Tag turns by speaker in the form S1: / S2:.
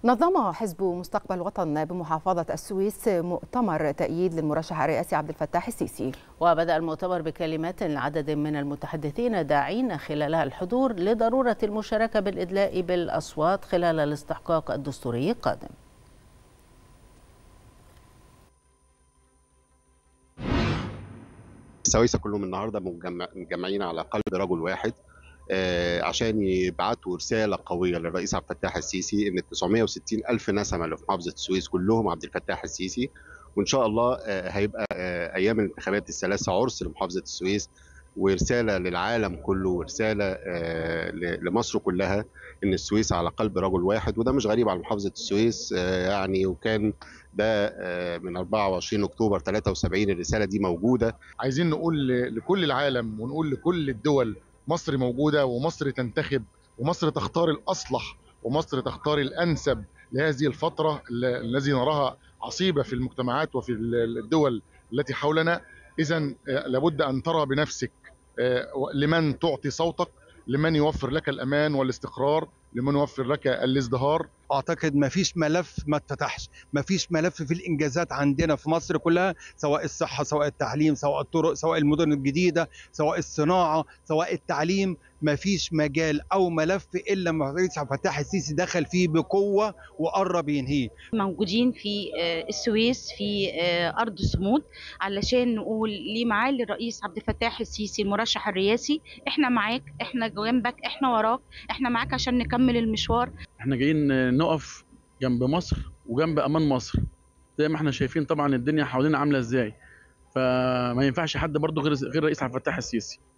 S1: نظم حزب مستقبل وطن بمحافظة السويس مؤتمر تأييد للمرشح الرئاسي عبد الفتاح السيسي
S2: وبدأ المؤتمر بكلمات لعدد من المتحدثين داعين خلالها الحضور لضرورة المشاركة بالإدلاء بالأصوات خلال الاستحقاق الدستوري القادم
S3: السويسة كلهم النهارده مجمعين على قلب رجل واحد عشان يبعتوا رساله قويه للرئيس عبد الفتاح السيسي ان ال 960 الف نسمه اللي في محافظه السويس كلهم عبد الفتاح السيسي وان شاء الله هيبقى ايام الانتخابات الثلاثه عرس لمحافظه السويس ورساله للعالم كله ورساله لمصر كلها ان السويس على قلب رجل واحد وده مش غريب على محافظه السويس يعني وكان ده من 24 اكتوبر 73 الرساله دي موجوده
S4: عايزين نقول لكل العالم ونقول لكل الدول مصر موجوده ومصر تنتخب ومصر تختار الاصلح ومصر تختار الانسب لهذه الفتره الذي نراها عصيبه في المجتمعات وفي الدول التي حولنا اذا لابد ان ترى بنفسك لمن تعطي صوتك لمن يوفر لك الامان والاستقرار لمن يوفر لك الازدهار
S5: اعتقد ما فيش ملف ما اتفتحش ما فيش ملف في الانجازات عندنا في مصر كلها سواء الصحه سواء التعليم سواء الطرق سواء المدن الجديده سواء الصناعه سواء التعليم ما فيش مجال او ملف الا ما الرئيس عبد الفتاح السيسي دخل فيه بقوه وقرب ينهيه
S6: موجودين في السويس في ارض صمود علشان نقول لمعالي الرئيس عبد الفتاح السيسي المرشح الرئاسي احنا معاك احنا جنبك احنا وراك احنا معاك عشان نكمل المشوار
S7: احنا جايين نقف جنب مصر وجنب امان مصر زي ما احنا شايفين طبعا الدنيا حوالينا عامله ازاي فما ينفعش حد برضه غير غير الرئيس عبد الفتاح السيسي